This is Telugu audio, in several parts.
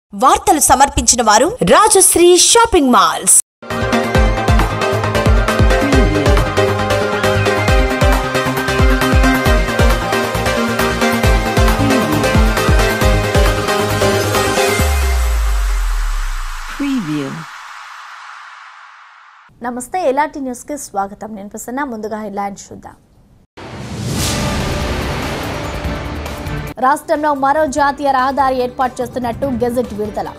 వార్తలు సమర్పించిన వారు రాజశ్రీ షాపింగ్ మాల్స్ Preview. నమస్తే ఎలాంటి న్యూస్కి స్వాగతం నేను ప్రసన్న ముందుగా హెడ్లైన్స్ చూద్దాం రాష్ట్రంలో మరో జాతీయ రహదారి ఏర్పాటు చేస్తున్నట్టు గెజెట్ విడుదల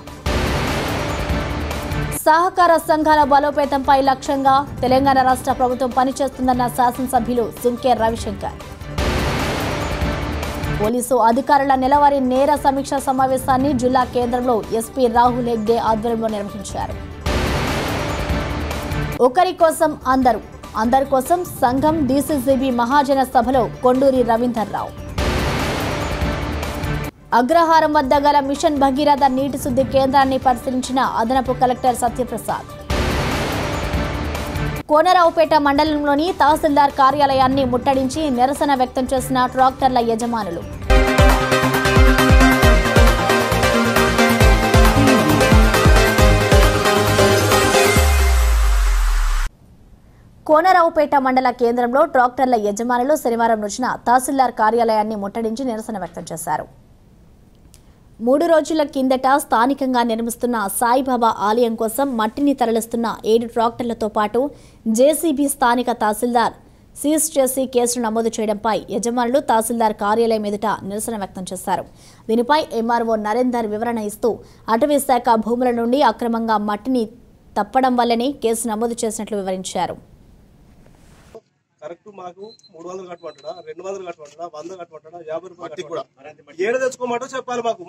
సహకార సంఘాల బలోపేతంపై లక్ష్యంగా తెలంగాణ రాష్ట్ర ప్రభుత్వం పనిచేస్తుందన్న శాసనసభ్యులు సుంకే రవిశంకర్ పోలీసు అధికారుల నెలవారీ నేర సమీక్ష సమావేశాన్ని జిల్లా కేంద్రంలో ఎస్పీ రాహుల్ హెగ్డే ఆధ్వర్యంలో నిర్వహించారు ఒకరి కోసం అందరూ అందరి కోసం సంఘం డీసీసీబీ మహాజన సభలో కొండూరి రవీందర్ రావు అగ్రహారం వద్ద గల మిషన్ భగీరథ నీటి శుద్ధి కేంద్రాన్ని పరిశీలించిన అదనపు కలెక్టర్ సత్యప్రసాద్ కోనరావుపేట మండలంలోని తహసీల్దార్ కార్యాలయాన్ని ముట్టడించి నిరసన వ్యక్తం చేసిన ట్రాక్టర్ల యజమానులు కోనరావుపేట మండల కేంద్రంలో ట్రాక్టర్ల యజమానులు శనివారం రోజున తహసీల్దార్ కార్యాలయాన్ని ముట్టడించి నిరసన వ్యక్తం చేశారు మూడు రోజుల కిందట స్థానికంగా నిర్మిస్తున్న సాయిబాబా ఆలయం కోసం మట్టిని తరలిస్తున్న ఏడు ట్రాక్టర్లతో పాటు జేసీబీ స్థానిక తహసీల్దార్ సీజ్ చేసి కేసులు నమోదు చేయడంపై యజమానులు తహసీల్దార్ కార్యాలయం ఎదుట నిరసన వ్యక్తం చేశారు దీనిపై ఎంఆర్ఓ నరేందర్ వివరణ ఇస్తూ అటవీ శాఖ భూముల నుండి అక్రమంగా మట్టిని తప్పడం వల్లనే కేసు నమోదు చేసినట్లు వివరించారు కరెక్ట్ మాకు మూడు వందలు కట్టమంటాడా రెండు వందలు కట్టమంటాడా వంద కట్టమంటాడా యాభై రూపాయలు కట్టమంటాడా? ఏడు తెచ్చుకోమంటో చెప్పాలి మాకు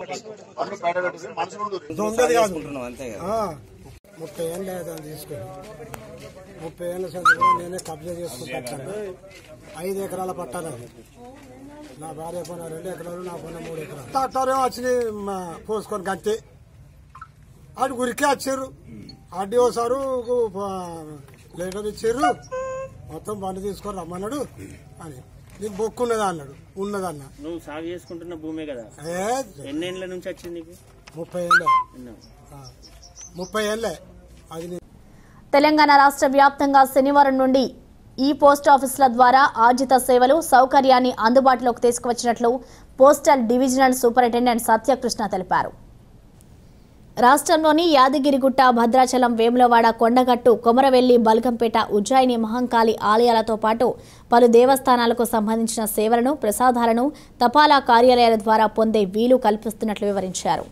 దొంగది కాదు ఆ, ముప్పై ఏళ్ళు అవుతుంది తీసుకుని ముప్పై ఏళ్ళ సంది కూడా నేనే కబ్జా చేసుకుంటాను ఐదు ఎకరాల పట్టాలి అది నా భార్య పైన రెండు ఎకరాలు నా పైన మూడు ఎకరాలు ట్రాక్టర్ వచ్చి పోసుకొని కట్టి అటు గురికే వచ్చారు ఆర్డీఓ సారు లేటర్ ఇచ్చారు మొత్తం బండి తీసుకొని రమ్మన్నాడు అని నీకు బొక్కు ఉన్నదా అన్నాడు ఉన్నదన్న నువ్వు సాగు చేసుకుంటున్న భూమే కదా ఏ ఎన్నేళ్ల నుంచి వచ్చింది నీకు ముప్పై ఏళ్ళే ఎన్నో? ఆ, ముప్పై ఏళ్ళే అది నీ- తెలంగాణ రాష్ట్ర వ్యాప్తంగా శనివారం నుండి ఈ పోస్ట్ ఆఫీసుల ద్వారా ఆర్జిత సేవలు సౌకర్యాన్ని అందుబాటులోకి తీసుకువచ్చినట్లు పోస్టల్ డివిజనల్ సూపరింటెండెంట్ సత్యకృష్ణ తెలిపారు రాష్ట్రంలోని యాదగిరిగుట్ట భద్రాచలం వేములవాడ కొండగట్టు కొమరవెల్లి బల్గంపేట ఉజ్జయిని మహంకాళి ఆలయాలతో పాటు పలు దేవస్థానాలకు సంబంధించిన సేవలను ప్రసాదాలను తపాలా కార్యాలయాల ద్వారా పొందే వీలు కల్పిస్తున్నట్లు వివరించారు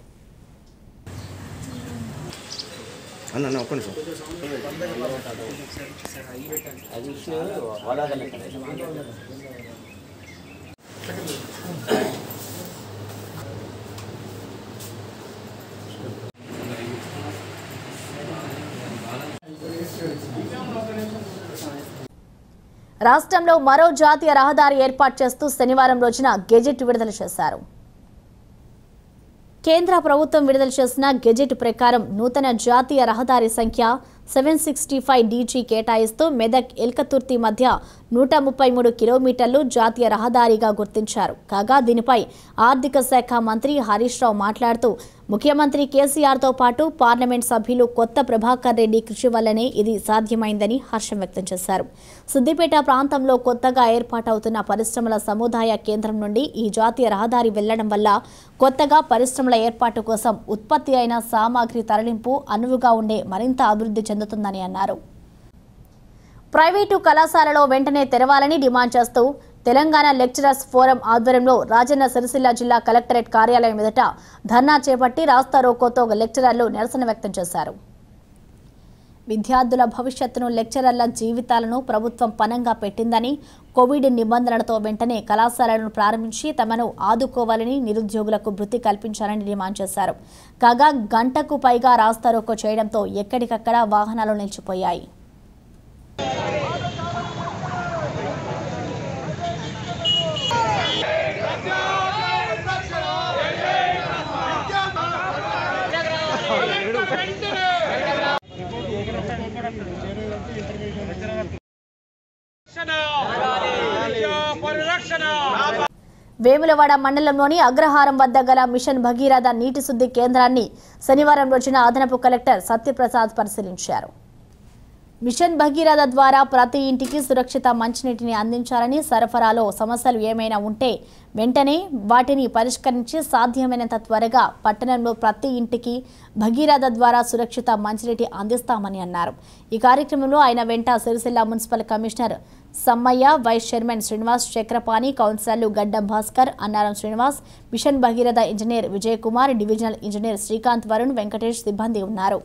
అన్న అన్న ఒక్క నిమిషం రాష్ట్రంలో మరో జాతీయ రహదారి ఏర్పాటు చేస్తూ శనివారం రోజున గెజెట్ విడుదల చేశారు కేంద్ర ప్రభుత్వం విడుదల చేసిన గెజెట్ ప్రకారం నూతన జాతీయ రహదారి సంఖ్య సెవెన్ సిక్స్టీ ఫైవ్ డీజీ కేటాయిస్తూ మెదక్ ఎల్కతుర్తి మధ్య నూట ముప్పై మూడు కిలోమీటర్లు జాతీయ రహదారిగా గుర్తించారు కాగా దీనిపై ఆర్థిక శాఖ మంత్రి హరీష్ రావు మాట్లాడుతూ ముఖ్యమంత్రి కేసీఆర్తో పాటు పార్లమెంట్ సభ్యులు కొత్త ప్రభాకర్ రెడ్డి కృషి వల్లనే ఇది సాధ్యమైందని హర్షం వ్యక్తం చేశారు సిద్దిపేట ప్రాంతంలో కొత్తగా ఏర్పాటవుతున్న పరిశ్రమల సముదాయ కేంద్రం నుండి ఈ జాతీయ రహదారి వెళ్లడం వల్ల కొత్తగా పరిశ్రమల ఏర్పాటు కోసం ఉత్పత్తి అయిన సామాగ్రి తరలింపు అనువుగా ఉండే మరింత అభివృద్ధి చెందుతుందని అన్నారు ప్రైవేటు కళాశాలలో వెంటనే తెరవాలని డిమాండ్ చేస్తూ తెలంగాణ లెక్చరర్స్ ఫోరం ఆధ్వర్యంలో రాజన్న సిరిసిల్ల జిల్లా కలెక్టరేట్ కార్యాలయం ఎదుట ధర్నా చేపట్టి రాస్తా రోకోతో లెక్చరర్లు నిరసన వ్యక్తం చేశారు విద్యార్థుల భవిష్యత్తును లెక్చరర్ల జీవితాలను ప్రభుత్వం పనంగా పెట్టిందని కోవిడ్ నిబంధనలతో వెంటనే కళాశాలలను ప్రారంభించి తమను ఆదుకోవాలని నిరుద్యోగులకు వృత్తి కల్పించాలని డిమాండ్ చేశారు కాగా గంటకు పైగా రాస్తారోకో చేయడంతో ఎక్కడికక్కడ వాహనాలు నిలిచిపోయాయి వేములవాడ మండలంలోని అగ్రహారం వద్ద గల మిషన్ భగీరథ నీటి శుద్ధి కేంద్రాన్ని శనివారం రోజున అదనపు కలెక్టర్ సత్యప్రసాద్ పరిశీలించారు మిషన్ భగీరథ ద్వారా ప్రతి ఇంటికి సురక్షిత మంచినీటిని అందించాలని సరఫరాలో సమస్యలు ఏమైనా ఉంటే వెంటనే వాటిని పరిష్కరించి సాధ్యమైనంత త్వరగా పట్టణంలో ప్రతి ఇంటికి భగీరథ ద్వారా సురక్షిత మంచినీటి అందిస్తామని అన్నారు ఈ కార్యక్రమంలో ఆయన వెంట Sircilla municipal commissioner Sammaiah vice chairman Srinivas Chakrapani కౌన్సిలర్లు Gaddam Bhaskar Annaram Srinivas mission Bhagiratha engineer Vijay Kumar divisional engineer Srikanth Varun Venkatesh సిబ్బంది ఉన్నారు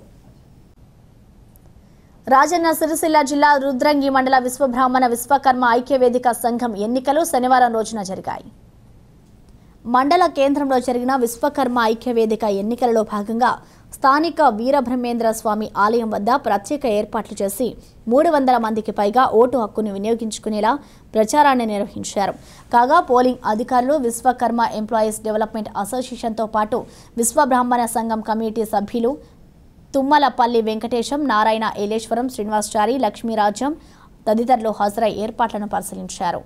రాజన్న సిరిసిల్ల జిల్లా రుద్రంగి మండల విశ్వబ్రాహ్మణ విశ్వకర్మ ఐక్యవేదిక సంఘం ఎన్నికలు శనివారం రోజున జరిగాయి మండల కేంద్రంలో జరిగిన విశ్వకర్మ ఐక్యవేదిక ఎన్నికలలో భాగంగా స్థానిక వీరబ్రహ్మేంద్ర స్వామి ఆలయం వద్ద ప్రత్యేక ఏర్పాట్లు చేసి మూడు వందల మందికి పైగా ఓటు హక్కును వినియోగించుకునేలా ప్రచారాన్ని నిర్వహించారు కాగా పోలింగ్ అధికారులు విశ్వకర్మ ఎంప్లాయీస్ డెవలప్మెంట్ అసోసియేషన్తో పాటు విశ్వబ్రాహ్మణ సంఘం కమిటీ సభ్యులు తుమ్మలపల్లి వెంకటేశం నారాయణ ఏలేశ్వరం శ్రీనివాసచారి లక్ష్మీరాజ్యం తదితరులు హాజరై ఏర్పాట్లను పరిశీలించారు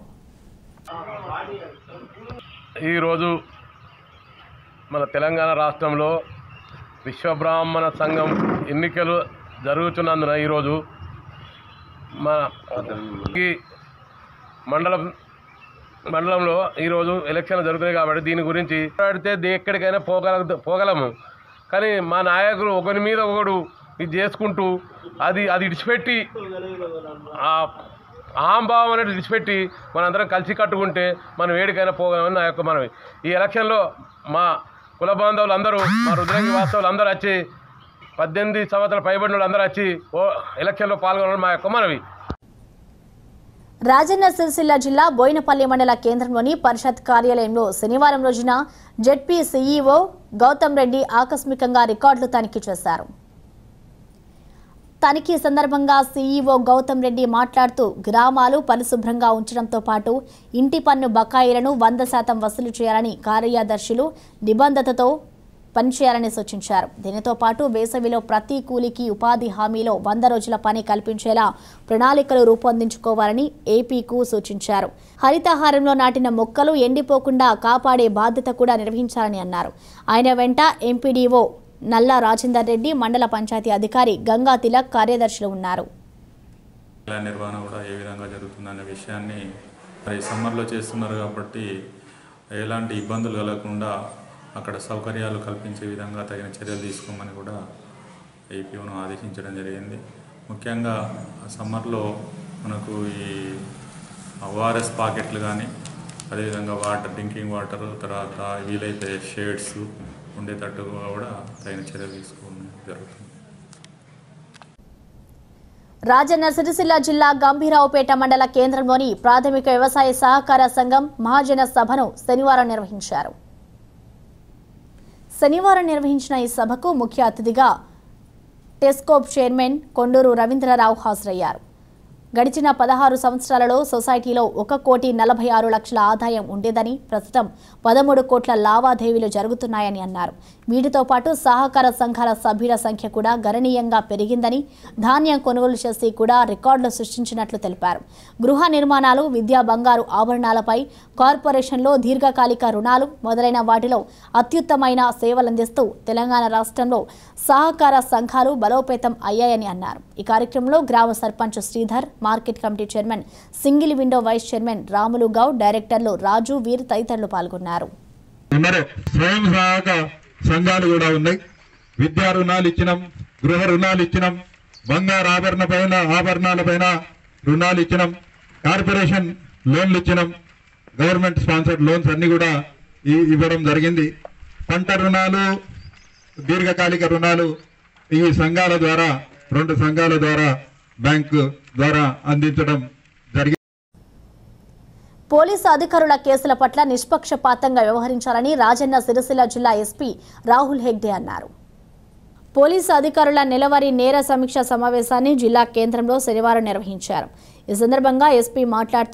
ఈరోజు మన తెలంగాణ రాష్ట్రంలో విశ్వబ్రాహ్మణ సంఘం ఎన్నికలు జరుగుతున్నందున ఈరోజు మన ఈ మండలం మండలంలో ఈరోజు ఎలక్షన్లు జరుగుతున్నాయి కాబట్టి దీని గురించి మాట్లాడితే దే- ఎక్కడికైనా పోగల పోగలము కానీ మా నాయకులు ఒకరి మీద ఒకడు ఇది చేసుకుంటూ అది అది ఇడిచిపెట్టి ఆ అహంభావం అనేది విడిచిపెట్టి మనందరం కలిసి కట్టుకుంటే మనం వేడికైనా పోగలమని నా యొక్క మనవి ఈ ఎలక్షన్లో మా కుల బాంధవులు అందరూ మా రుద్రంగి వాస్తవులు అందరూ వచ్చి పద్దెనిమిది సంవత్సరాల పైబడిన వాళ్ళు అందరూ వచ్చి ఓ ఎలక్షన్లో పాల్గొనడం మా యొక్క మనవి రాజన్న సిరిసిల్ల జిల్లా బోయినపల్లి మండల కేంద్రంలోని పరిషత్ కార్యాలయంలో శనివారం రోజున జెడ్పీ సీఈఓ గౌతమ్ రెడ్డి ఆకస్మికంగా రికార్డులు తనిఖీ చేశారు తనిఖీ సందర్భంగా సీఈఓ గౌతమ్ రెడ్డి మాట్లాడుతూ గ్రామాలు పరిశుభ్రంగా ఉంచడంతో పాటు ఇంటి పన్ను బకాయిలను వంద శాతం వసూలు చేయాలని కార్యదర్శులు నిబంధతతో పనిచేయాలని సూచించారు దీనితో పాటు వేసవిలో ప్రతి కూలికి ఉపాధి హామీలో వంద రోజుల పని కల్పించేలా ప్రణాళికలు రూపొందించుకోవాలని ఏపీకు సూచించారు హరితహారంలో నాటిన మొక్కలు ఎండిపోకుండా కాపాడే బాధ్యత కూడా నిర్వహించాలని అన్నారు ఆయన వెంట ఎంపీడీఓ నల్లా రాజేందర్ రెడ్డి మండల పంచాయతీ అధికారి గంగా తిలక్ కార్యదర్శులు ఉన్నారు ఇలా నిర్వహణ కూడా ఏ విధంగా జరుగుతుందనే విషయాన్ని మరి సమ్మర్లో చేస్తున్నారు కాబట్టి ఎలాంటి ఇబ్బందులు కలగకుండా అక్కడ సౌకర్యాలు కల్పించే విధంగా తగిన చర్యలు తీసుకోమని కూడా ఏపీఓను ఆదేశించడం జరిగింది ముఖ్యంగా సమ్మర్లో మనకు ఈ ఓఆర్ఎస్ పాకెట్లు కానీ అదేవిధంగా వాటర్ డ్రింకింగ్ వాటర్ తర్వాత వీలైతే షేడ్స్ ఉండేటట్టుగా కూడా తగిన చర్యలు తీసుకోవడం జరుగుతుంది రాజన్న సిరిసిల్ల జిల్లా గంభీరావుపేట మండల కేంద్రంలోని ప్రాథమిక వ్యవసాయ సహకార సంఘం మహాజన సభను శనివారం నిర్వహించారు శనివారం నిర్వహించిన ఈ సభకు ముఖ్య అతిథిగా టెస్కోప్ చైర్మన్ కొండూరు రవీంద్రరావు హాజరయ్యారు గడిచిన పదహారు సంవత్సరాలలో సొసైటీలో ఒక కోటి నలభై ఆరు లక్షల ఆదాయం ఉండేదని ప్రస్తుతం పదమూడు కోట్ల లావాదేవీలు జరుగుతున్నాయని అన్నారు వీటితో పాటు సహకార సంఘాల సభ్యుల సంఖ్య కూడా గణనీయంగా పెరిగిందని ధాన్యం కొనుగోలు చేసి కూడా రికార్డులు సృష్టించినట్లు తెలిపారు గృహ నిర్మాణాలు విద్యా బంగారు ఆభరణాలపై కార్పొరేషన్లో దీర్ఘకాలిక రుణాలు మొదలైన వాటిలో అత్యుత్తమైన సేవలందిస్తూ తెలంగాణ రాష్ట్రంలో సహకార సంఘాలు బలోపేతం అయ్యాయని అన్నారు ఈ కార్యక్రమంలో గ్రామ sarpanch Sridhar market committee chairman single window vice chairman Ramulu Goud డైరెక్టర్లు రాజు వీర్ తదితరులు పాల్గొన్నారు ఉన్నారు స్వయం సహాయక సంఘాలు కూడా ఉన్నాయి విద్యా రుణాలు ఇచ్చినాం గృహ రుణాలు ఇచ్చినాం బంగారు ఆభరణ పైన ఆభరణాల పైన రుణాలు ఇచ్చినాం కార్పొరేషన్ లోన్లు ఇచ్చినాం గవర్నమెంట్ స్పాన్సర్డ్ లోన్స్ అన్ని కూడా ఇ- ఇవ్వడం జరిగింది పంట రుణాలు దీర్ఘకాలిక రుణాలు ఈ సంఘాల ద్వారా రెండు సంఘాల ద్వారా బ్యాంకు ద్వారా అందించడం జరిగింది పోలీసు అధికారుల కేసుల పట్ల నిష్పక్షపాతంగా వ్యవహరించాలని రాజన్న సిరిసిల్ల జిల్లా ఎస్పీ రాహుల్ హెగ్డే అన్నారు పోలీసు అధికారుల నెలవారీ నేర సమీక్ష సమావేశాన్ని జిల్లా కేంద్రంలో శనివారం నిర్వహించారు ఈ సందర్భంగా ఎస్పీ మాట్లాడుతూ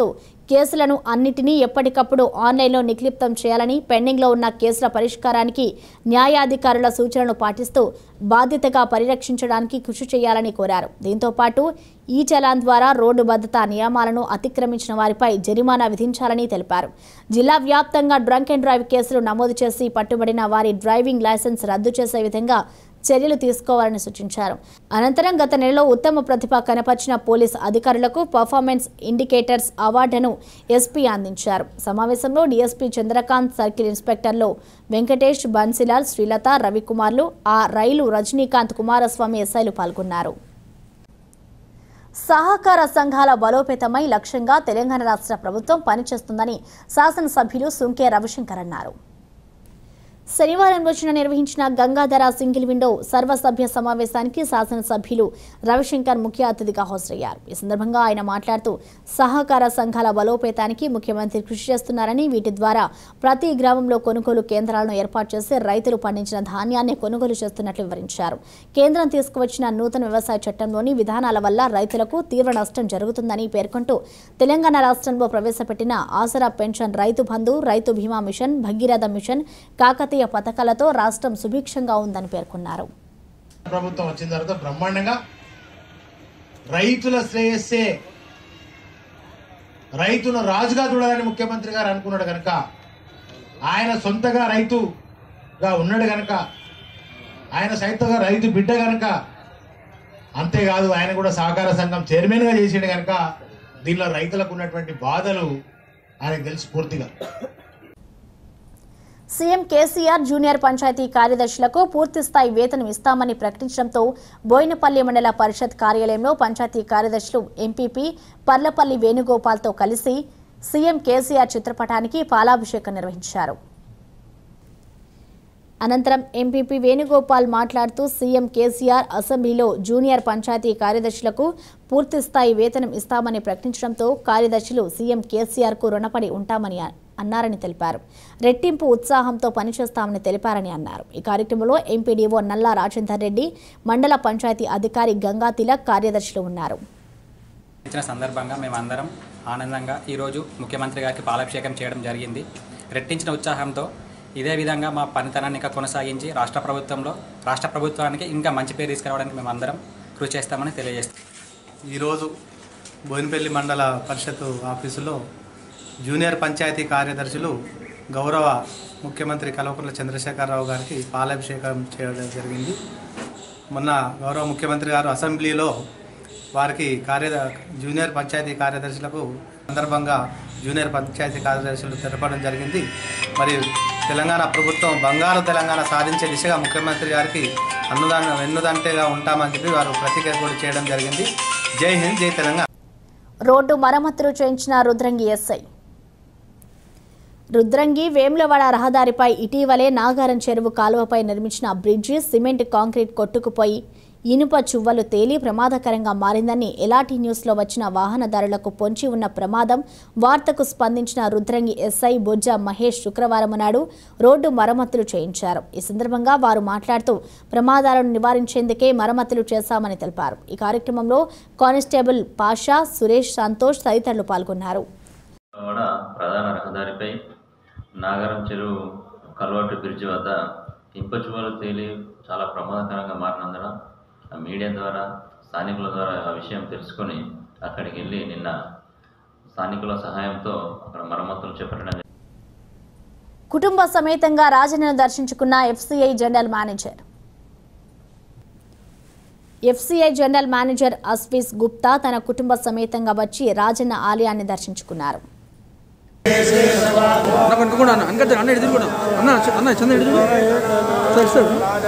కేసులను అన్నిటినీ ఎప్పటికప్పుడు ఆన్లైన్లో నిక్లిప్తం చేయాలని పెండింగ్లో ఉన్న కేసుల పరిష్కారానికి న్యాయాధికారుల సూచనలు పాటిస్తూ బాధ్యతగా పరిరక్షించడానికి కృషి చేయాలని కోరారు దీంతో పాటు ఈ చలాన్ ద్వారా రోడ్డు భద్రతా నియమాలను అతిక్రమించిన వారిపై జరిమానా విధించాలని తెలిపారు జిల్లా వ్యాప్తంగా డ్రంక్ అండ్ డ్రైవ్ కేసులు నమోదు చేసి పట్టుబడిన వారి డ్రైవింగ్ లైసెన్స్ రద్దు చేసే విధంగా చర్యలు తీసుకోవాలని సూచించారు అనంతరం గత నెలలో ఉత్తమ ప్రతిభ కనపరిచిన పోలీస్ అధికారులకు పర్ఫార్మెన్స్ ఇండికేటర్స్ అవార్డును ఎస్పీ అందించారు సమావేశంలో డీఎస్పీ చంద్రకాంత్ సర్కిల్ ఇన్స్పెక్టర్లు వెంకటేష్ బన్సిలాల్ శ్రీలత రవికుమార్లు ఆ రైలు రజనీకాంత్ కుమారస్వామి ఎస్ఐలు పాల్గొన్నారు సహకార సంఘాల బలోపేతమై లక్ష్యంగా తెలంగాణ రాష్ట్ర ప్రభుత్వం పనిచేస్తుందని శాసనసభ్యులు సుంకే రవిశంకర్ అన్నారు శనివారం రోజున నిర్వహించిన గంగాధర సింగిల్ విండో సర్వసభ్య సమావేశానికి శాసనసభ్యులు రవిశంకర్ ముఖ్య అతిథిగా హాజరయ్యారు ఈ సందర్భంగా ఆయన మాట్లాడుతూ సహకార సంఘాల బలోపేతానికి ముఖ్యమంత్రి కృషి చేస్తున్నారని వీటి ద్వారా ప్రతి గ్రామంలో కొనుగోలు కేంద్రాలను ఏర్పాటు చేసి రైతులు పండించిన ధాన్యాన్ని కొనుగోలు చేస్తున్నట్లు వివరించారు కేంద్రం తీసుకువచ్చిన నూతన వ్యవసాయ చట్టంలోని విధానాల వల్ల రైతులకు తీవ్ర నష్టం జరుగుతుందని పేర్కొంటూ తెలంగాణ రాష్ట్రంలో ప్రవేశపెట్టిన ఆసరా పెన్షన్ రైతు బంధు రైతు బీమా మిషన్ భగీరథ మిషన్ కాకతీయ పథకాలతో రాష్ట్రం సుభిక్షంగా ఉందని పేర్కొన్నారు ప్రభుత్వం వచ్చిన తర్వాత బ్రహ్మాండంగా రైతుల శ్రేయస్సే రైతును రాజుగా చూడాలని ముఖ్యమంత్రి గారు అనుకున్నాడు కనుక ఆయన సొంతగా రైతుగా ఉన్నాడు కనుక ఆయన సైతంగా రైతు బిడ్డ కనుక అంతేకాదు ఆయన కూడా సహకార సంఘం చైర్మన్గా చేసాడు కనుక దీనిలో రైతులకు ఉన్నటువంటి బాధలు ఆయనకు తెలుసు పూర్తిగా సీఎం కేసీఆర్ జూనియర్ పంచాయతీ కార్యదర్శులకు పూర్తి స్థాయి వేతనం ఇస్తామని ప్రకటించడంతో బోయినపల్లి మండల పరిషత్ కార్యాలయంలో పంచాయతీ కార్యదర్శులు ఎంపీపీ పర్లపల్లి వేణుగోపాల్తో కలిసి సీఎం కేసీఆర్ చిత్రపటానికి పాలాభిషేకం నిర్వహించారు అనంతరం ఎంపీపీ వేణుగోపాల్ మాట్లాడుతూ సీఎం కేసీఆర్ అసెంబ్లీలో జూనియర్ పంచాయతీ కార్యదర్శులకు పూర్తి స్థాయి వేతనం ఇస్తామని ప్రకటించడంతో కార్యదర్శులు సీఎం కేసీఆర్కు రుణపడి ఉంటామని అన్నారని తెలిపారు రెట్టింపు ఉత్సాహంతో పనిచేస్తామని తెలిపారని అన్నారు ఈ కార్యక్రమంలో ఎంపీడీఓ నల్లా రాజేందర్ రెడ్డి మండల పంచాయతీ అధికారి గంగా తిలక్ కార్యదర్శులు ఉన్నారు ఇచ్చిన సందర్భంగా మేమందరం ఆనందంగా ఈరోజు ముఖ్యమంత్రి గారికి పాలాభిషేకం చేయడం జరిగింది రెట్టించిన ఉత్సాహంతో ఇదే విధంగా మా పనితనాన్ని ఇంకా కొనసాగించి రాష్ట్ర ప్రభుత్వంలో రాష్ట్ర ప్రభుత్వానికి ఇంకా మంచి పేరు తీసుకురావడానికి మేమందరం కృషి చేస్తామని తెలియజేస్తాం ఈరోజు బోయినపల్లి మండల పరిషత్ ఆఫీసులో జూనియర్ పంచాయతీ కార్యదర్శులు గౌరవ ముఖ్యమంత్రి కల్వకుంట్ల చంద్రశేఖరరావు గారికి పాలాభిషేకం చేయడం జరిగింది మొన్న గౌరవ ముఖ్యమంత్రి గారు అసెంబ్లీలో వారికి కార్య జూనియర్ పంచాయతీ కార్యదర్శులకు సందర్భంగా జూనియర్ పంచాయతీ కార్యదర్శులు తెలపడం జరిగింది మరి తెలంగాణ ప్రభుత్వం బంగారు తెలంగాణ సాధించే దిశగా ముఖ్యమంత్రి గారికి అన్నుదాన వెన్నుదంటేగా ఉంటామని చెప్పి వారు ప్రతిజ్ఞ కూడా చేయడం జరిగింది జై హింద్ జై తెలంగాణ రోడ్డు మరమ్మతులు చేయించిన రుద్రంగి ఎస్ఐ రుద్రంగి వేములవాడ రహదారిపై ఇటీవలే నాగారం చెరువు కాలువపై నిర్మించిన బ్రిడ్జి సిమెంట్ కాంక్రీట్ కొట్టుకుపోయి ఇనుప చువ్వలు తేలి ప్రమాదకరంగా మారిందని ఎలాంటి న్యూస్లో వచ్చిన వాహనదారులకు పొంచి ఉన్న ప్రమాదం వార్తకు స్పందించిన రుద్రంగి ఎస్ఐ బొజ్జ మహేష్ శుక్రవారం నాడు రోడ్డు మరమ్మతులు చేయించారు ఈ సందర్భంగా వారు మాట్లాడుతూ ప్రమాదాలను నివారించేందుకే మరమ్మతులు చేశామని తెలిపారు ఈ కార్యక్రమంలో కానిస్టేబుల్ పాషా సురేష్ సంతోష్ తదితరులు పాల్గొన్నారు విజయవాడ ప్రధాన రహదారిపై నాగరం చెరువు కల్వర్టు బ్రిడ్జి వద్ద ఇంపచువలు తేలి చాలా ప్రమాదకరంగా మారినందున ఆ మీడియా ద్వారా స్థానికుల ద్వారా ఆ విషయం తెలుసుకొని అక్కడికి వెళ్ళి నిన్న స్థానికుల సహాయంతో అక్కడ మరమ్మతులు చేపట్టడం జరిగింది. కుటుంబ సమేతంగా రాజన్నను దర్శించుకున్న FCI general manager FCI general manager అస్విస్ గుప్తా తన కుటుంబ సమేతంగా వచ్చి రాజన్న ఆలయాన్ని దర్శించుకున్నారు అన్న పట్టుకోండి అన్న అంకతే అన్న ఎదురు కూడా అన్న చ- అన్న చంద ఎదురు సార్ సార్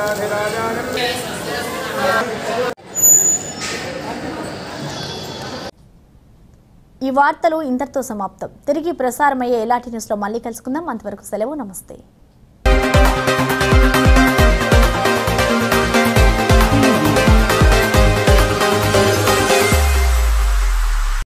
ఈ వార్తలు ఇంతటితో సమాప్తం తిరిగి ప్రసారమయ్యే ఎలాంటి న్యూస్లో మళ్ళీ కలుసుకుందాం అంతవరకు సెలవు నమస్తే